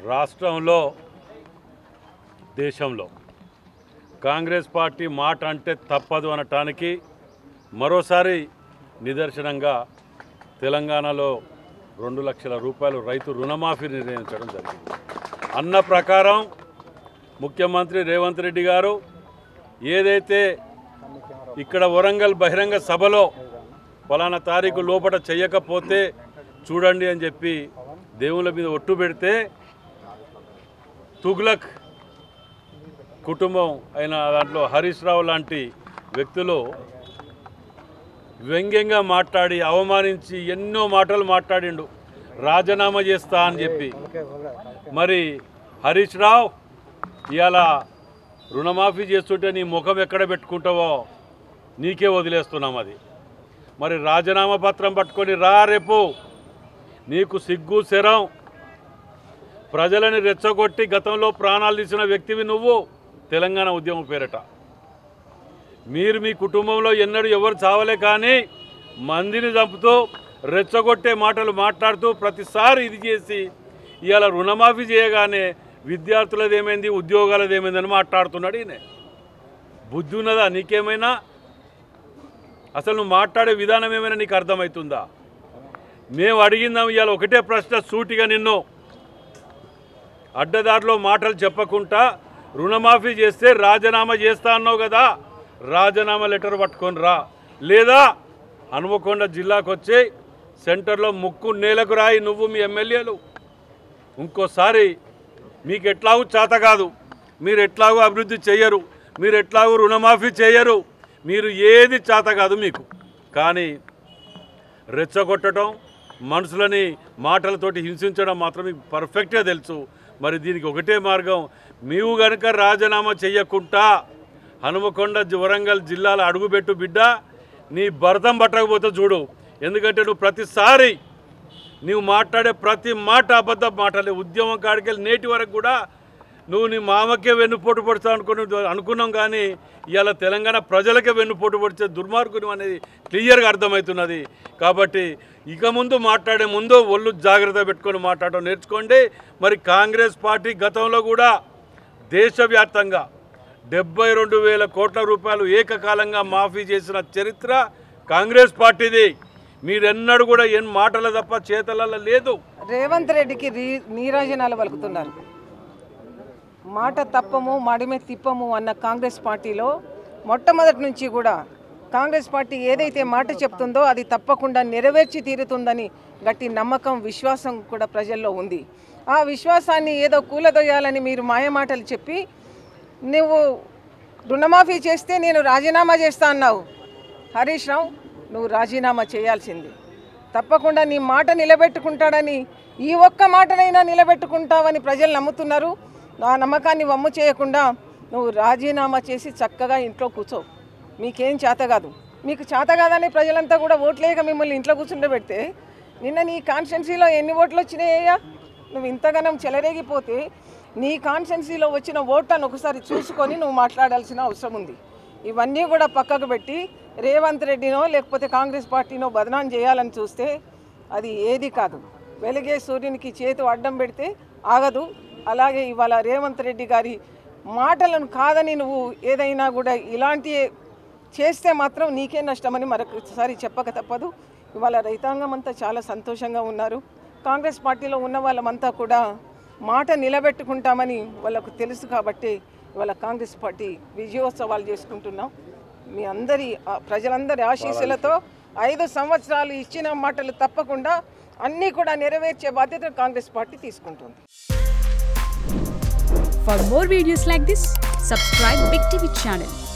రాష్ట్రంలో దేశంలో కాంగ్రెస్ పార్టీ మాట అంటే తప్పదు అనటానికి మరోసారి నిదర్శనంగా తెలంగాణలో రెండు లక్షల రూపాయలు రైతు రుణమాఫీ నిర్ణయించడం జరిగింది అన్న ప్రకారం ముఖ్యమంత్రి రేవంత్ రెడ్డి గారు ఏదైతే ఇక్కడ వరంగల్ బహిరంగ సభలో ఫలానా తారీఖు లోపల చెయ్యకపోతే చూడండి అని చెప్పి దేవుళ్ళ మీద ఒట్టు పెడితే తుగ్లక్ కుటుంబం అయిన దాంట్లో హరీష్ రావు లాంటి వ్యక్తులు వ్యంగ్యంగా మాట్లాడి అవమానించి ఎన్నో మాటలు మాట్లాడిండు రాజీనామా చేస్తా అని చెప్పి మరి హరీష్ రావు ఇవాళ రుణమాఫీ చేస్తుంటే నీ ముఖం ఎక్కడ పెట్టుకుంటావో నీకే వదిలేస్తున్నాం అది మరి రాజీనామా పత్రం పట్టుకొని రా రేపు నీకు సిగ్గు శరం ప్రజలని రెచ్చగొట్టి గతంలో ప్రాణాలు తీసిన వ్యక్తివి నువ్వు తెలంగాణ ఉద్యమం పేరట మీరు మీ కుటుంబంలో ఎన్నడూ ఎవరు చావలే కానీ మందిని చంపుతూ రెచ్చగొట్టే మాటలు మాట్లాడుతూ ప్రతిసారి ఇది చేసి ఇవాళ రుణమాఫీ చేయగానే విద్యార్థులది ఏమైంది ఉద్యోగాలది ఏమైందని మాట్లాడుతున్నాడు ఈయన బుద్ధి ఉన్నదా నీకేమైనా అసలు నువ్వు మాట్లాడే విధానం ఏమైనా నీకు అర్థమవుతుందా మేము అడిగిందాం ఇవాళ ఒకటే ప్రశ్న సూటిగా నిన్ను అడ్డదారిలో మాటలు చెప్పకుండా రుణమాఫీ చేస్తే రాజీనామా చేస్తా అన్నావు కదా రాజీనామా లెటర్ పట్టుకొని రా లేదా హనుమకొండ జిల్లాకు వచ్చి సెంటర్లో ముక్కు నేలకు రాయి నువ్వు మీ ఎమ్మెల్యేలు ఇంకోసారి మీకు ఎట్లాగూ చేత కాదు మీరు ఎట్లాగూ అభివృద్ధి చేయరు మీరు ఎట్లాగూ రుణమాఫీ చేయరు మీరు ఏది చేత కాదు మీకు కానీ రెచ్చగొట్టడం మనుషులని మాటలతోటి హింసించడం మాత్రం మీకు పర్ఫెక్ట్గా తెలుసు మరి దీనికి ఒకటే మార్గం నీవు గనుక రాజీనామా చెయ్యకుండా హనుమకొండ జి- వరంగల్ జిల్లాలో అడుగుపెట్టు బిడ్డ నీ భరతం పట్టకపోతే చూడు ఎందుకంటే నువ్వు ప్రతిసారి నీవు మాట్లాడే ప్రతి మాట అబద్ధ మాటలే ఉద్యమం కాడికెళ్ళి నేటి వరకు కూడా నువ్వు నీ మామకే వెన్నుపోటు పడుతావు అనుకుని అనుకున్నాం కానీ ఇవాళ తెలంగాణ ప్రజలకే వెన్నుపోటు పడితే దుర్మార్గుని అనేది క్లియర్గా అర్థమవుతున్నది కాబట్టి ఇక ముందు మాట్లాడే ముందు ఒళ్ళు జాగ్రత్త పెట్టుకొని మాట్లాడడం నేర్చుకోండి మరి కాంగ్రెస్ పార్టీ గతంలో కూడా దేశవ్యాప్తంగా డెబ్బై రెండు వేల కోట్ల రూపాయలు ఏకకాలంగా మాఫీ చేసిన చరిత్ర కాంగ్రెస్ పార్టీది మీరెన్నడూ కూడా ఏం మాటల తప్ప చేతలలో లేదు రేవంత్ రెడ్డికి రీ నీరాజనాలు పలుకుతున్నారు మాట తప్పము మడిమే తిప్పము అన్న కాంగ్రెస్ పార్టీలో మొట్టమొదటి నుంచి కూడా కాంగ్రెస్ పార్టీ ఏదైతే మాట చెప్తుందో అది తప్పకుండా నెరవేర్చి తీరుతుందని గట్టి నమ్మకం విశ్వాసం కూడా ప్రజల్లో ఉంది ఆ విశ్వాసాన్ని ఏదో కూలదొయ్యాలని మీరు మాయమాటలు చెప్పి నువ్వు రుణమాఫీ చేస్తే నేను రాజీనామా చేస్తా అన్నావు హరీష్ రావు నువ్వు రాజీనామా చేయాల్సింది తప్పకుండా నీ మాట నిలబెట్టుకుంటాడని ఈ ఒక్క మాటనైనా నిలబెట్టుకుంటావని ప్రజలు నమ్ముతున్నారు ఆ నమ్మకాన్ని వమ్ము చేయకుండా నువ్వు రాజీనామా చేసి చక్కగా ఇంట్లో కూర్చో మీకేం చేత కాదు మీకు చేత కాదని ప్రజలంతా కూడా ఓట్లేక మిమ్మల్ని ఇంట్లో కూర్చుండబెడితే నిన్న నీ కాన్స్టిట్యున్సీలో ఎన్ని ఓట్లు వచ్చినాయ్యా నువ్వు ఇంతగానం చెలరేగిపోతే నీ కాన్స్టిట్యున్సీలో వచ్చిన ఓట్లను ఒకసారి చూసుకొని నువ్వు మాట్లాడాల్సిన అవసరం ఉంది ఇవన్నీ కూడా పక్కకు పెట్టి రేవంత్ రెడ్డినో లేకపోతే కాంగ్రెస్ పార్టీనో బదనాం చేయాలని చూస్తే అది ఏది కాదు వెలిగే సూర్యునికి చేతి అడ్డం పెడితే ఆగదు అలాగే ఇవాళ రేవంత్ రెడ్డి గారి మాటలను కాదని నువ్వు ఏదైనా కూడా ఇలాంటి చేస్తే మాత్రం నీకే నష్టమని మరొకసారి చెప్పక తప్పదు ఇవాళ రైతాంగం అంతా చాలా సంతోషంగా ఉన్నారు కాంగ్రెస్ పార్టీలో ఉన్న వాళ్ళమంతా కూడా మాట నిలబెట్టుకుంటామని వాళ్ళకు తెలుసు కాబట్టి ఇవాళ కాంగ్రెస్ పార్టీ విజయోత్సవాలు చేసుకుంటున్నాం మీ అందరి ఆ, ప్రజలందరి ఆశీస్సులతో ఐదు సంవత్సరాలు ఇచ్చిన మాటలు తప్పకుండా అన్నీ కూడా నెరవేర్చే బాధ్యత కాంగ్రెస్ పార్టీ తీసుకుంటుంది For more videos like this, subscribe Big TV channel